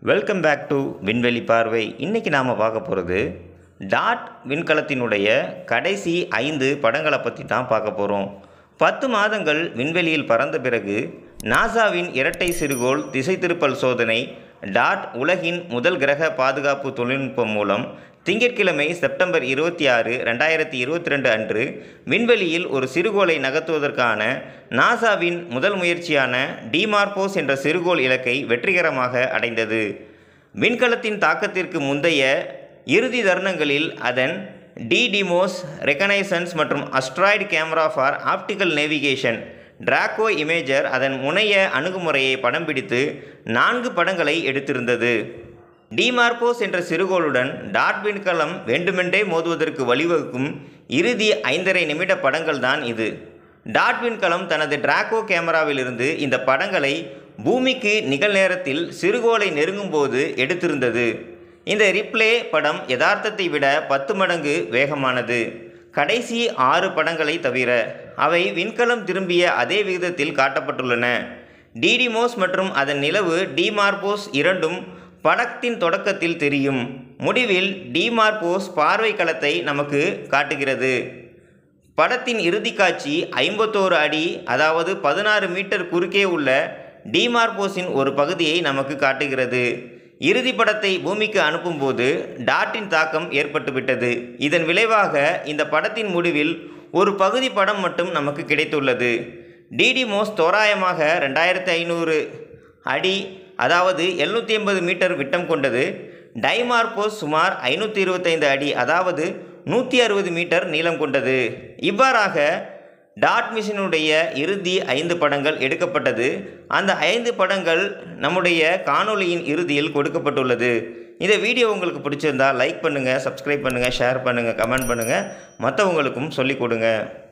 welcome back to விண்வெளி பார்வை இன்றைக்கி நாம் பார்க்க போகிறது டாட் விண்கலத்தினுடைய கடைசி ஐந்து படங்களை பற்றி தான் பார்க்க போகிறோம் பத்து மாதங்கள் விண்வெளியில் பறந்த பிறகு நாசாவின் இரட்டை சிறுகோள் திசை திருப்பல் சோதனை டாட் உலகின் முதல் கிரக பாதுகாப்பு தொழில்நுட்பம் மூலம் திங்கட்கிழமை செப்டம்பர் இருபத்தி ஆறு ரெண்டாயிரத்தி இருபத்தி ரெண்டு அன்று விண்வெளியில் ஒரு சிறுகோளை நகர்த்துவதற்கான நாசாவின் முதல் முயற்சியான டிமார்போஸ் என்ற சிறுகோள் இலக்கை வெற்றிகரமாக அடைந்தது விண்கலத்தின் தாக்கத்திற்கு முந்தைய இறுதி தருணங்களில் அதன் டிடிமோஸ் ரெகனைசன்ஸ் மற்றும் asteroid camera for optical navigation DRACO imager அதன் முனைய அணுகுமுறையை படம் பிடித்து நான்கு படங்களை எடுத்திருந்தது டிமார்போஸ் என்ற சிறுகோளுடன் டாட் விண்கலம் வேண்டுமென்றே மோதுவதற்கு வழிவகுக்கும் இறுதி ஐந்தரை நிமிட படங்கள் தான் இது டாட் விண்கலம் தனது டிராக்கோ கேமராவிலிருந்து இந்த படங்களை பூமிக்கு நிகழ்நேரத்தில் சிறுகோளை நெருங்கும்போது எடுத்திருந்தது இந்த ரிப்ளே படம் யதார்த்தத்தை விட பத்து மடங்கு வேகமானது கடைசி ஆறு படங்களை தவிர அவை விண்கலம் திரும்பிய அதே விகிதத்தில் காட்டப்பட்டுள்ளன டிடிமோஸ் மற்றும் அதன் நிலவு டிமார்போஸ் இரண்டும் படத்தின் தொடக்கத்தில் தெரியும் முடிவில் டிமார்போஸ் பார்வை களத்தை நமக்கு காட்டுகிறது படத்தின் இறுதி காட்சி ஐம்பத்தோரு அடி அதாவது பதினாறு மீட்டர் குறுக்கே உள்ள டிமார்போஸின் ஒரு பகுதியை நமக்கு காட்டுகிறது இறுதி படத்தை பூமிக்கு அனுப்பும்போது டாட்டின் தாக்கம் ஏற்பட்டுவிட்டது இதன் விளைவாக இந்த படத்தின் முடிவில் ஒரு பகுதி படம் மட்டும் நமக்கு கிடைத்துள்ளது டிடிமோஸ் தோராயமாக ரெண்டாயிரத்தி ஐநூறு அடி அதாவது எழுநூற்றி எண்பது மீட்டர் விட்டம் கொண்டது டைமார்போஸ் சுமார் ஐநூற்றி இருபத்தைந்து அடி அதாவது நூற்றி அறுபது மீட்டர் நீளம் கொண்டது இவ்வாறாக டாட் மிஷினுடைய இறுதி ஐந்து படங்கள் எடுக்கப்பட்டது அந்த ஐந்து படங்கள் நம்முடைய காணொளியின் இறுதியில் கொடுக்கப்பட்டுள்ளது இந்த வீடியோ உங்களுக்கு பிடிச்சிருந்தா லைக் பண்ணுங்கள் சப்ஸ்கிரைப் பண்ணுங்கள் ஷேர் பண்ணுங்கள் கமெண்ட் பண்ணுங்கள் மற்றவங்களுக்கும் சொல்லிக் கொடுங்க